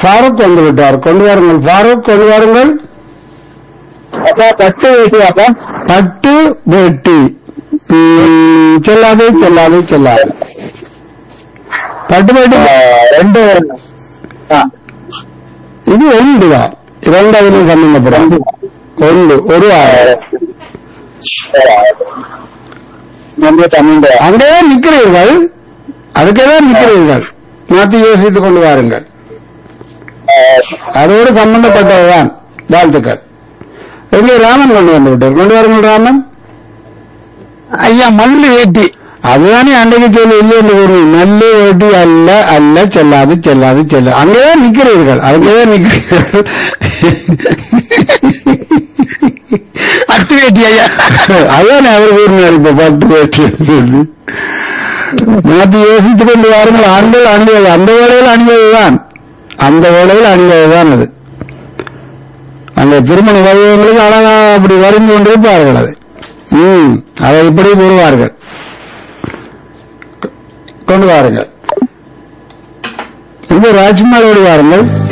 ஃபாரூக் வந்து விட்டார் கொண்டு வாருங்கள் ஃபாரூக் கொண்டு வாருங்கள் அப்பா பட்டு வேட்டி அப்பா பட்டு வேட்டி ம், செல்லாது செல்லாது செல்லாது பட்டு வேட்டி ரெண்டு ஆ, இது ஒன்று தான் இரண்டாவது சம்பந்தப்படும் ஒன்று ஒரு ஆயிரம் நம்ம தமிழ் அங்கேயே நிற்கிறீர்கள் அதுக்கேதான் நிற்கிறீர்கள் மாற்றி யோசித்துக் கொண்டு வாருங்கள் அதோடு சம்பந்தப்பட்டதுதான் வாழ்த்துக்கள் எங்கே ராமன் கொண்டு வந்து விட்டார் கொண்டு வாருங்கள் ராமன் ஐயா மல்லு வேட்டி அதுதானே அன்றைக்கு சொல்லி இல்லை என்று கூறுவேன் நல்ல வேட்டி அல்ல அல்ல செல்லாது செல்லாது செல்ல அங்கேயே நிற்கிறீர்கள் அங்கேயே நிற்கிறீர்கள் பட்டு வேட்டி ஐயா அதான் அவர் கூறினார் இப்ப பட்டு வேட்டி என்று சொல்லி. மாற்றி யோசித்துக் கொண்டு வாருங்கள் ஆண்கள் அணிவது அந்த வேளையில் அணிவதுதான் அந்த வேளையில் அணிவதுதான் அது அந்த திருமண வைபவங்களுக்கு அழகா அப்படி வரைந்து கொண்டிருப்பார்கள் அது ம் அதை இப்படி கூறுவார்கள் கொண்டு வாருங்கள் இந்த ராஜ்குமாரோடு வாருங்கள்